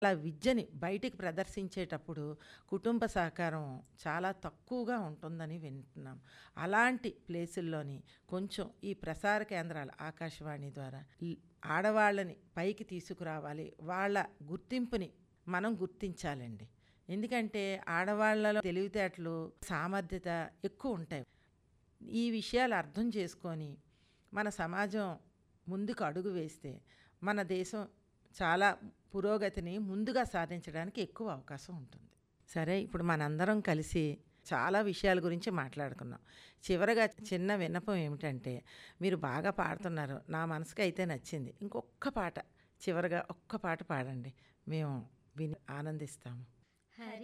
అలా విద్యని బయటికి ప్రదర్శించేటప్పుడు కుటుంబ సహకారం చాలా తక్కువగా ఉంటుందని వింటున్నాం అలాంటి ప్లేసుల్లోని కొంచెం ఈ ప్రసార కేంద్రాలు ఆకాశవాణి ద్వారా ఈ ఆడవాళ్ళని పైకి తీసుకురావాలి వాళ్ళ గుర్తింపుని మనం గుర్తించాలండి ఎందుకంటే ఆడవాళ్ళలో తెలివితేటలు సామర్థ్యత ఎక్కువ ఉంటాయి ఈ విషయాలు అర్థం చేసుకొని మన సమాజం ముందుకు అడుగు వేస్తే మన దేశం చాలా పురోగతిని ముందుగా సాధించడానికి ఎక్కువ అవకాశం ఉంటుంది సరే ఇప్పుడు మనందరం కలిసి చాలా విషయాల గురించి మాట్లాడుకున్నాం చివరగా చిన్న విన్నపం ఏమిటంటే మీరు బాగా పాడుతున్నారు నా మనసుకి అయితే నచ్చింది ఇంకొక్క పాట చివరగా ఒక్క పాట పాడండి మేము విని ఆనందిస్తాము